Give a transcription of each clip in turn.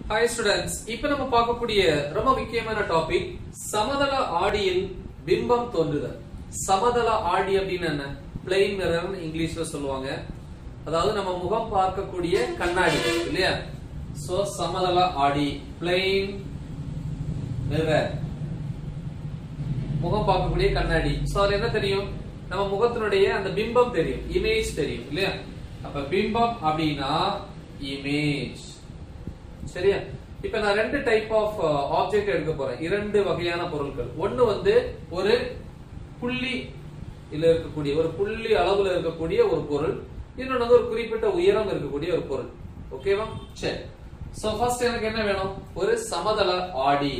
hi students இப்ப நம்ம பார்க்கக்கூடிய ரொம்ப முக்கியமான டாபிக் சமதள ஆடியில் பிம்பம் தோன்றுதல் சமதள ஆடி அப்படின்னு என்ன பிளெயின் மிரர் இங்கிலீஷ்ல சொல்லுவாங்க அதாவது நம்ம முகம் பார்க்கக்கூடிய கண்ணாடி இல்லையா சோ சமதள ஆடி பிளெயின் மிரர் முகம் பார்க்கக்கூடிய கண்ணாடி சோ அதுல என்ன தெரியும் நம்ம முகத்தினுடைய அந்த பிம்பம் தெரியும் இமேஜ் தெரியும் இல்லையா அப்ப பிம்பம் அப்படின்னா இமேஜ் சரியா இப்ப நான் ரெண்டு டைப் ஆஃப் ஆப்ஜெக்ட் எடுக்க போறேன் இரண்டு வகையான பொருட்கள் ஒண்ணு வந்து ஒரு புள்ளி இல்ல இருக்கக்கூடிய ஒரு புள்ளி அளவுல இருக்கக்கூடிய ஒரு பொருள் இன்னொன்னு வந்து ஒரு குறிப்பிட்ட உயரம் இருக்கக்கூடிய ஒரு பொருள் ஓகேவா சரி சோ ஃபர்ஸ்ட் எனக்கு என்ன வேணும் ஒரு சமதள ஆடி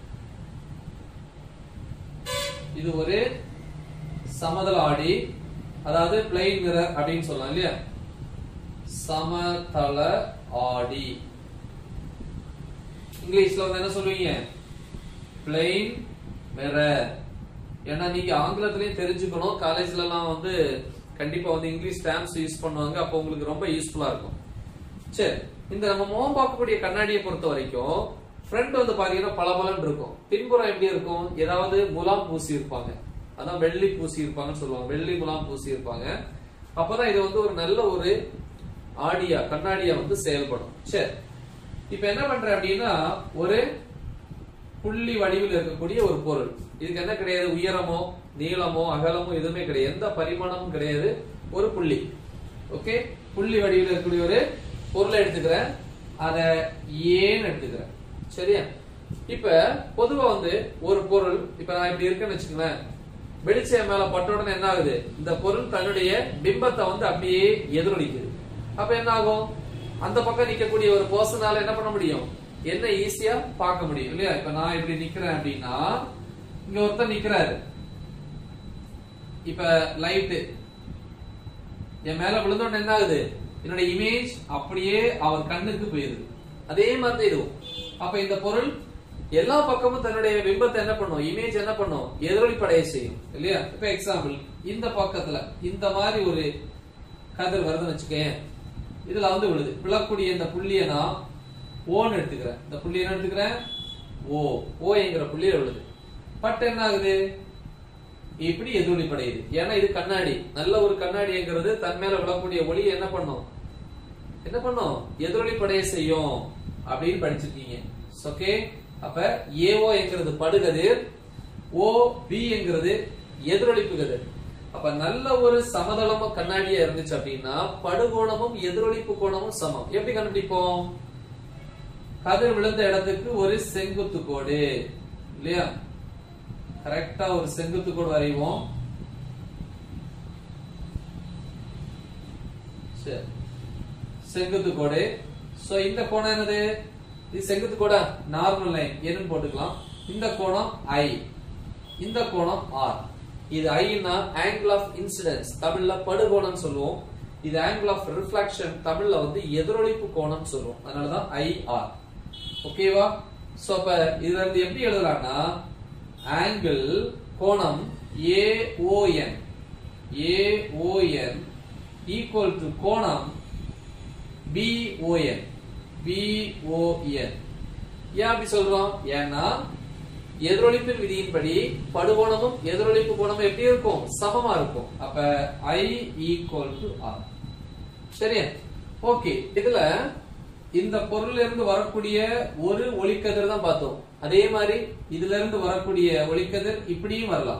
இது ஒரு சமதள ஆடி அதாவது பிளைன் மிரர் அப்படின்னு சொல்லலாம் இல்லையா சமதள ஆடி இங்கிலீஷ்ல வந்து என்ன சொல்லுவீங்க பிளைன் மிரர் ஏன்னா நீங்க ஆங்கிலத்திலயும் தெரிஞ்சுக்கணும் காலேஜ்ல எல்லாம் வந்து கண்டிப்பா வந்து இங்கிலீஷ் டேர்ம்ஸ் யூஸ் பண்ணுவாங்க அப்போ உங்களுக்கு ரொம்ப யூஸ்ஃபுல்லா இருக்கும் சரி இந்த நம்ம முகம் பார்க்கக்கூடிய கண்ணாடியை பொறுத்த வரைக்கும் ஃப்ரண்ட் வந்து பாத்தீங்கன்னா பளபளன்னு இருக்கும் பின்புறம் எப்படி இருக்கும் ஏதாவது முலாம் பூசி இருப்பாங்க அதான் வெள்ளி பூசி இருப்பாங்கன்னு சொல்லுவாங்க வெள்ளி முலாம் பூசி இருப்பாங்க அப்பதான் இது வந்து ஒரு நல்ல ஒரு ஆடியா கண்ணாடியா வந்து செயல்படும் சரி இப்ப என்ன பண்றேன் அப்படின்னா ஒரு புள்ளி வடிவில் இருக்கக்கூடிய ஒரு பொருள் இதுக்கு என்ன கிடையாது உயரமோ நீளமோ அகலமோ எதுவுமே கிடையாது எந்த பரிமாணமும் கிடையாது ஒரு புள்ளி ஓகே புள்ளி வடிவில் இருக்கக்கூடிய ஒரு பொருளை எடுத்துக்கிறேன் அத ஏன்னு எடுத்துக்கிறேன் சரியா இப்ப பொதுவா வந்து ஒரு பொருள் இப்ப நான் இப்படி இருக்கேன்னு வச்சுக்கோங்களேன் வெளிச்சம் மேல பட்ட உடனே என்ன ஆகுது இந்த பொருள் தன்னுடைய பிம்பத்தை வந்து அப்படியே எதிரொலிக்குது அப்ப என்ன ஆகும் அந்த பக்கம் நிக்கக்கூடிய ஒரு பர்சனால என்ன பண்ண முடியும் என்ன ஈஸியா பார்க்க முடியும் இல்லையா இப்ப நான் இப்படி நிக்கிறேன் அப்படின்னா இங்க ஒருத்தர் நிக்கிறாரு இப்ப லைட்டு என் மேல விழுந்தோன்னு என்ன ஆகுது என்னோட இமேஜ் அப்படியே அவர் கண்ணுக்கு போயிருது அதே மாதிரி தான் இதுவும் அப்ப இந்த பொருள் எல்லா பக்கமும் தன்னுடைய பிம்பத்தை என்ன பண்ணும் இமேஜ் என்ன பண்ணும் எதிரொலிப்படைய செய்யும் இல்லையா இப்ப எக்ஸாம்பிள் இந்த பக்கத்துல இந்த மாதிரி ஒரு கதிர் வருதுன்னு வச்சுக்கேன் இதுல வந்து விழுது விழக்கூடிய இந்த புள்ளிய நான் ஓன்னு எடுத்துக்கிறேன் இந்த புள்ளி என்ன எடுத்துக்கிறேன் ஓ ஓ என்கிற புள்ளியில விழுது பட் என்ன ஆகுது இப்படி எதிரொலிப்படையுது ஏன்னா இது கண்ணாடி நல்ல ஒரு கண்ணாடிங்கிறது தன் மேல விழக்கூடிய ஒளி என்ன பண்ணும் என்ன பண்ணும் எதிரொலிப்படைய செய்யும் அப்படின்னு படிச்சிருக்கீங்க ஓகே அப்ப ஏஓ என்கிறது படுகதிர் ஓ பி என்கிறது எதிரொலிப்பு கதிர் அப்ப நல்ல ஒரு சமதளம கண்ணாடியா இருந்துச்சு அப்படின்னா படுகோணமும் எதிரொலிப்பு கோணமும் சமம் எப்படி கண்டுபிடிப்போம் கதிர் விழுந்த இடத்துக்கு ஒரு செங்குத்து கோடு இல்லையா கரெக்டா ஒரு செங்குத்து கோடு வரைவோம் சரி செங்குத்து கோடு சோ இந்த கோணம் என்னது இது செங்குத்து கோடா நார்மல் லைன் என்னன்னு போட்டுக்கலாம் இந்த கோணம் ஐ இந்த கோணம் ஆர் இது ஐனா ஆங்கிள் ஆஃப் இன்சிடென்ஸ் தமிழ்ல படுகோணம் சொல்லுவோம் இது ஆங்கிள் ஆஃப் ரிஃப்ளெக்ஷன் தமிழ்ல வந்து எதிரொலிப்பு கோணம் சொல்லுவோம் அதனாலதான் ஐ ஆர் ஓகேவா சோ அப்ப இதுல இருந்து எப்படி எழுதலாம்னா ஆங்கிள் கோணம் ஏஓஎன் ஏஓஎன் ஈக்குவல் டு கோணம் பிஓஎன் பிஓஎன் ஏன் அப்படி சொல்றோம் ஏன்னா எதிரொலிப்பின் விதியின்படி படுகோணமும் எதிரொலிப்பு கோணமும் எப்படி இருக்கும் சமமா இருக்கும் அப்ப ஐ ஈக்குவல் டு ஆர் சரியா ஓகே இதுல இந்த பொருள்ல இருந்து வரக்கூடிய ஒரு ஒளிக்கதிர் தான் பார்த்தோம் அதே மாதிரி இதுல இருந்து வரக்கூடிய ஒளிக்கதிர் இப்படியும் வரலாம்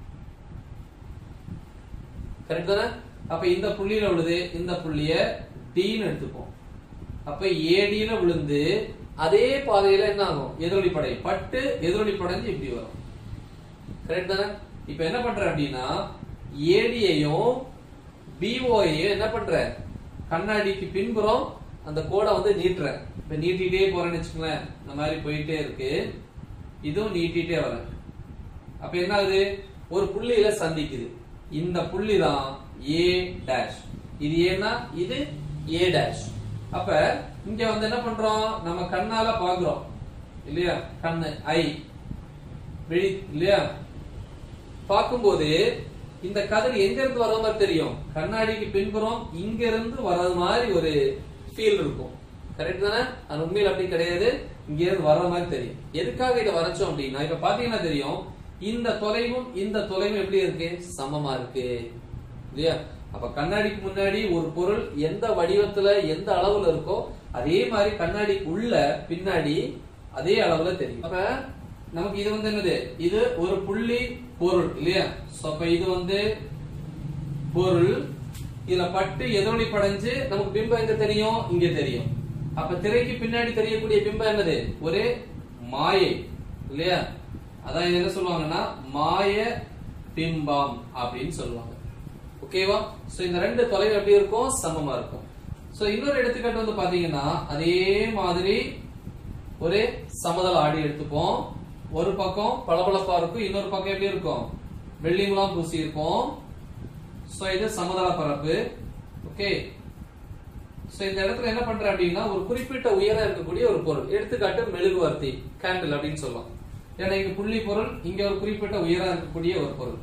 கரெக்ட் தானே அப்ப இந்த புள்ளியில விழுது இந்த புள்ளிய டின்னு எடுத்துப்போம் அப்ப ஏடியில விழுந்து அதே பாதையில என்ன ஆகும் எதிரொலிப்படை பட்டு எதிரொலிப்படைஞ்சு இப்படி வரும் கரெக்ட் தானே இப்ப என்ன பண்ற அப்படின்னா ஏடியையும் பிஓயையும் என்ன பண்ற கண்ணாடிக்கு பின்புறம் அந்த கோடை வந்து நீட்டுறேன் இப்ப நீட்டிட்டே போறேன்னு வச்சுக்கோங்களேன் இந்த மாதிரி போயிட்டே இருக்கு இதுவும் நீட்டிட்டே வரேன் அப்ப என்ன ஆகுது ஒரு புள்ளியில சந்திக்குது இந்த புள்ளி தான் ஏ டேஷ் இது ஏன்னா இது ஏ டேஷ் அப்ப இங்க வந்து என்ன பண்றோம் நம்ம கண்ணால பாக்குறோம் இல்லையா கண்ணு ஐ விழி இல்லையா பார்க்கும்போது இந்த கதிர் எங்க இருந்து வர மாதிரி தெரியும் கண்ணாடிக்கு பின்புறம் இங்க இருந்து வர்றது மாதிரி ஒரு ஃபீல் இருக்கும் கரெக்ட் தானே அது உண்மையில் அப்படி கிடையாது இங்க இருந்து வர்ற மாதிரி தெரியும் எதுக்காக இதை வரைச்சோம் அப்படின்னா இப்ப பாத்தீங்கன்னா தெரியும் இந்த தொலைவும் இந்த தொலைவும் எப்படி இருக்கு சமமா இருக்கு இல்லையா அப்ப கண்ணாடிக்கு முன்னாடி ஒரு பொருள் எந்த வடிவத்துல எந்த அளவுல இருக்கோ அதே மாதிரி கண்ணாடிக்கு உள்ள பின்னாடி அதே அளவுல தெரியும் அப்ப நமக்கு இது வந்து என்னது இது ஒரு புள்ளி பொருள் இல்லையா சோ அப்ப இது வந்து பொருள் இதுல பட்டு எதிரொலி படைஞ்சு நமக்கு பிம்பம் எங்க தெரியும் இங்க தெரியும் அப்ப திரைக்கு பின்னாடி தெரியக்கூடிய பிம்பம் என்னது ஒரு மாயை இல்லையா அதான் இது என்ன சொல்லுவாங்கன்னா மாய பிம்பம் அப்படின்னு சொல்லுவாங்க ஓகேவா சோ இந்த ரெண்டு தொலைவு எப்படி இருக்கும் சமமா இருக்கும் சோ இன்னொரு எடுத்துக்காட்டு வந்து பாத்தீங்கன்னா அதே மாதிரி ஒரு சமதள ஆடி எடுத்துப்போம் ஒரு பக்கம் பளபளப்பா இருக்கும் இன்னொரு பக்கம் எப்படி இருக்கும் வெள்ளி முலாம் பூசி இருக்கும் சோ இது சமதள பரப்பு ஓகே சோ இந்த இடத்துல என்ன பண்றேன் அப்படின்னா ஒரு குறிப்பிட்ட உயரம் இருக்கக்கூடிய ஒரு பொருள் எடுத்துக்காட்டு மெழுகுவர்த்தி கேண்டில் அப்படின்னு சொல்லலாம் ஏன்னா இங்க புள்ளி பொருள் இங்க ஒரு குறிப்பிட்ட உயரம் இருக்கக்கூடிய ஒரு பொருள்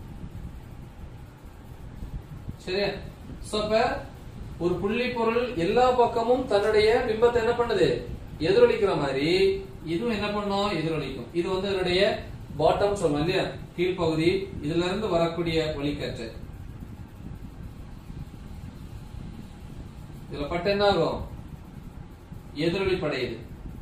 சரியா சோ அப்ப ஒரு புள்ளி பொருள் எல்லா பக்கமும் தன்னுடைய பிம்பத்தை என்ன பண்ணுது எதிரொலிக்கிற மாதிரி இதுவும் என்ன பண்ணும் எதிரொலிக்கும் இது வந்து இதனுடைய பாட்டம் சொல்லலாம் இல்லையா கீழ்ப்பகுதி இதுல இருந்து வரக்கூடிய ஒளிக்கற்று இதுல பட்டு என்ன ஆகும் எதிரொலி படையுது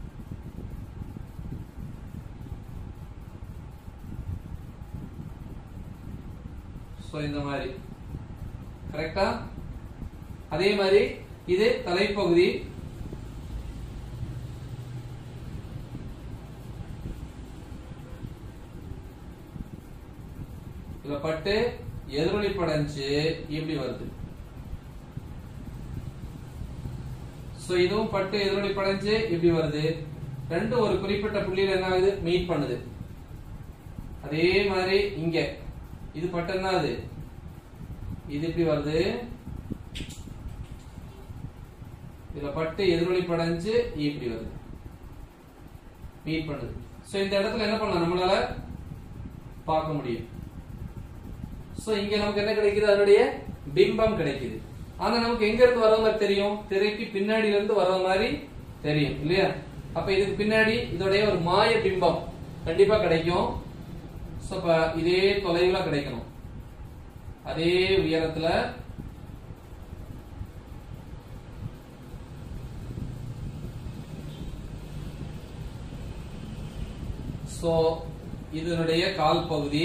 சோ இந்த மாதிரி கரெக்டா அதே மாதிரி இது தலைப்பகுதி இதுல பட்டு எதிரொலி படைஞ்சு இப்படி வருது சோ இதுவும் பட்டு எதிரொலி படைஞ்சு இப்படி வருது ரெண்டும் ஒரு குறிப்பிட்ட புள்ளியில என்ன ஆகுது மீட் பண்ணுது அதே மாதிரி இங்க இது பட்டு என்ன ஆகுது இது இப்படி வருது இதுல பட்டு எதிரொலி படைஞ்சு இப்படி வருது மீட் பண்ணுது சோ இந்த இடத்துல என்ன பண்ணலாம் நம்மளால பார்க்க முடியும் சோ இங்க நமக்கு என்ன கிடைக்குது அதனுடைய பிம்பம் கிடைக்குது ஆனா நமக்கு எங்க இருந்து வர மாதிரி தெரியும் திரைக்கு பின்னாடில இருந்து வர மாதிரி தெரியும் இல்லையா அப்ப இதுக்கு பின்னாடி இதோடைய ஒரு மாய பிம்பம் கண்டிப்பா கிடைக்கும் சோ அப்ப இதே தொலைவுல கிடைக்கணும் அதே உயரத்துல சோ இதனுடைய கால் பகுதி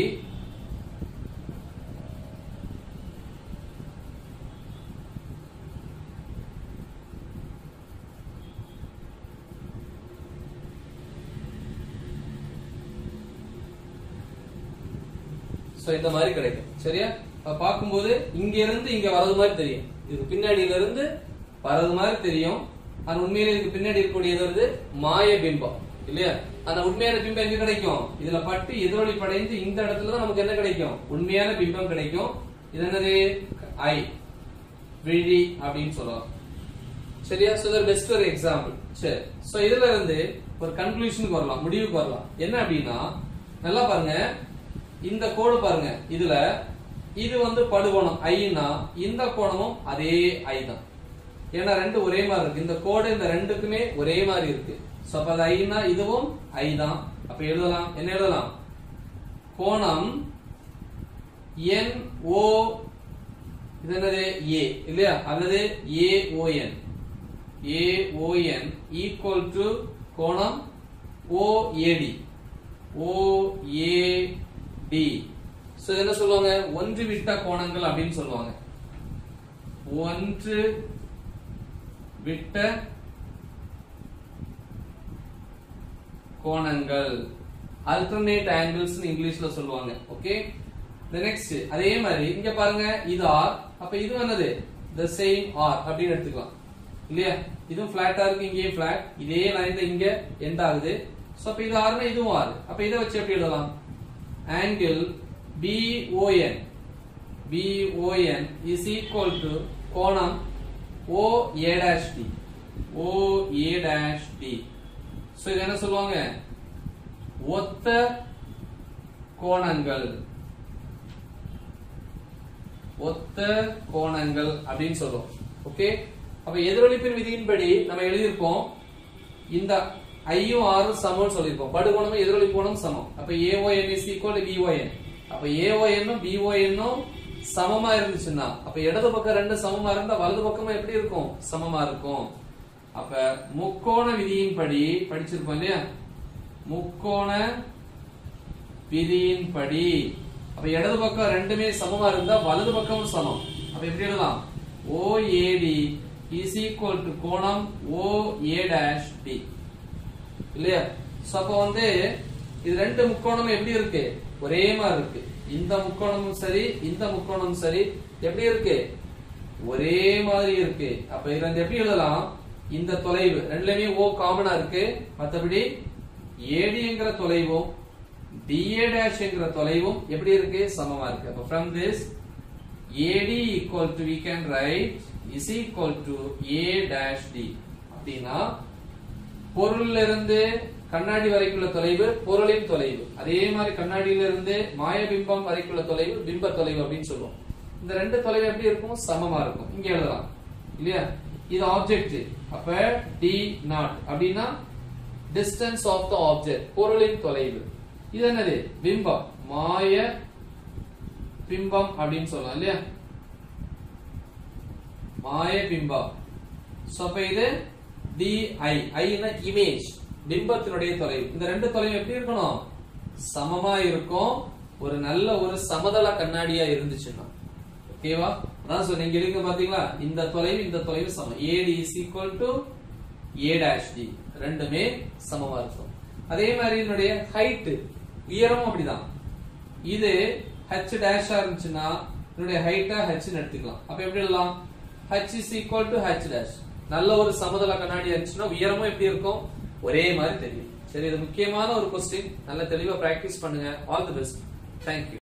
சோ இந்த மாதிரி கிடைக்கும் சரியா அப்ப பார்க்கும்போது இங்க இருந்து இங்க வரது மாதிரி தெரியும் இது பின்னாடியில இருந்து வரது மாதிரி தெரியும் ஆனா உண்மையில இதுக்கு பின்னாடி இருக்கக்கூடியது வந்து மாய பிம்பம் இல்லையா ஆனா உண்மையான பிம்பம் எங்க கிடைக்கும் இதுல பட்டு எதிரொலி படைந்து இந்த இடத்துல தான் நமக்கு என்ன கிடைக்கும் உண்மையான பிம்பம் கிடைக்கும் இது என்னது ஐ விழி அப்படின்னு சொல்லலாம் சரியா சோ இது பெஸ்ட் ஒரு எக்ஸாம்பிள் சரி சோ இதுல இருந்து ஒரு கன்க்ளூஷனுக்கு வரலாம் முடிவுக்கு வரலாம் என்ன அப்படின்னா நல்லா பாருங்க இந்த கோடு பாருங்க இதுல இது வந்து படுகோணம் ஐனா இந்த கோணமும் அதே ஐ தான் ஏன்னா ரெண்டு ஒரே மாதிரி இருக்கு இந்த கோடு இந்த ரெண்டுக்குமே ஒரே மாதிரி இருக்கு சோ அப்ப அது ஐனா இதுவும் ஐ தான் அப்ப எழுதலாம் என்ன எழுதலாம் கோணம் என் ஓ இது என்னது ஏ இல்லையா அல்லது ஏ ஓ என் ஏ ஓ என் ஈக்குவல் டு கோணம் ஓ ஏடி ஓ ஏ டி சோ என்ன சொல்லுவாங்க ஒன்று விட்ட கோணங்கள் அப்படின்னு சொல்லுவாங்க ஒன்று விட்ட கோணங்கள் அல்டர்னேட் ஆங்கிள்ஸ் இங்கிலீஷ்ல சொல்லுவாங்க ஓகே நெக்ஸ்ட் அதே மாதிரி இங்க பாருங்க இது ஆர் அப்ப இது என்னது the சேம் ஆர் அப்படின்னு எடுத்துக்கலாம் இல்லையா இதுவும் பிளாட்டா இருக்கு இங்கேயும் பிளாட் இதே லைன்ல இங்க எண்ட் ஆகுது சோ அப்ப இது ஆறுனா இதுவும் ஆறு அப்ப இதை வச்சு எப்படி எழுதலாம் angle BON BON is equal to கோணம் OA dash D OA dash D so இது என்ன சொல்லுவாங்க ஒத்த கோணங்கள் ஒத்த கோணங்கள் அப்படின்னு சொல்லுவோம் ஓகே அப்ப எதிரொலிப்பின் விதியின்படி நம்ம எழுதியிருப்போம் இந்த ஐயும் ஆறும் சமம்னு சொல்லியிருப்போம் படுகோணமும் எதிரொலிப்பு சமம் அப்ப ஏஓஎன் இஸ் ஈக்குவல் பிஓஎன் அப்ப ஏஓஎன்னும் பிஓஎன்னும் சமமா இருந்துச்சுன்னா அப்ப இடது பக்கம் ரெண்டு சமமா இருந்தா வலது பக்கமும் எப்படி இருக்கும் சமமா இருக்கும் அப்ப முக்கோண விதியின்படி படிச்சிருப்போம் இல்லையா முக்கோண விதியின்படி அப்ப இடது பக்கம் ரெண்டுமே சமமா இருந்தா வலது பக்கமும் சமம் அப்ப எப்படி எழுதலாம் ஓஏடி இஸ் ஈக்குவல் டு கோணம் ஓஏ டேஷ் டி இல்லையா சோ அப்ப வந்து இது ரெண்டு முக்கோணமும் எப்படி இருக்கு ஒரே மாதிரி இருக்கு இந்த முக்கோணமும் சரி இந்த முக்கோணமும் சரி எப்படி இருக்கு ஒரே மாதிரி இருக்கு அப்ப இதுல இருந்து எப்படி எழுதலாம் இந்த தொலைவு ரெண்டுலயுமே ஓ காமனா இருக்கு மத்தபடி ஏடிங்கிற தொலைவும் டிஏ டேஷ் என்கிற தொலைவும் எப்படி இருக்கு சமமா இருக்கு அப்ப from this AD equal to we can write is equal to A dash D அப்படின்னா பொருள்ல இருந்து கண்ணாடி வரைக்குள்ள தொலைவு பொருளின் தொலைவு அதே மாதிரி கண்ணாடியில இருந்து மாயபிம்பம் வரைக்குள்ள தொலைவு பிம்ப தொலைவு அப்படின்னு சொல்லுவோம் இந்த ரெண்டு தொலைவு எப்படி இருக்கும் சமமா இருக்கும் இங்க எழுதலாம் இல்லையா இது ஆப்ஜெக்ட் அப்ப டி நாட் அப்படின்னா டிஸ்டன்ஸ் ஆஃப் த ஆப்ஜெக்ட் பொருளின் தொலைவு இது என்னது பிம்பம் மாய பிம்பம் அப்படின்னு சொல்லலாம் இல்லையா மாய பிம்பம் சோ அப்ப இது டி ஐ ஐனா இமேஜ் பிம்பத்தினுடைய தொலைவு இந்த ரெண்டு தொலைவு எப்படி இருக்கணும் சமமா இருக்கும் ஒரு நல்ல ஒரு சமதள கண்ணாடியா இருந்துச்சுன்னா ஓகேவா அதான் சொன்னீங்க இங்க இருக்கு பாத்தீங்களா இந்த தொலைவு இந்த தொலைவு சமம் AD is equal to A dash D ரெண்டுமே சமமா இருக்கும் அதே மாதிரி இதனுடைய ஹைட் உயரமும் அப்படிதான் இது ஹச் டேஷா இருந்துச்சுன்னா இதனுடைய ஹைட்டா ஹச் எடுத்துக்கலாம் அப்ப எப்படி எழுதலாம் H is equal to H dash நல்ல ஒரு சமதள கண்ணாடி இருந்துச்சுன்னா உயரமும் எப்படி இருக்கும் ஒரே மாதிரி தெரியும் சரி இது முக்கியமான ஒரு கொஸ்டின் நல்ல தெளிவா பிராக்டிஸ் பண்ணுங்க ஆல் தி பெஸ்ட் தேங்க்யூ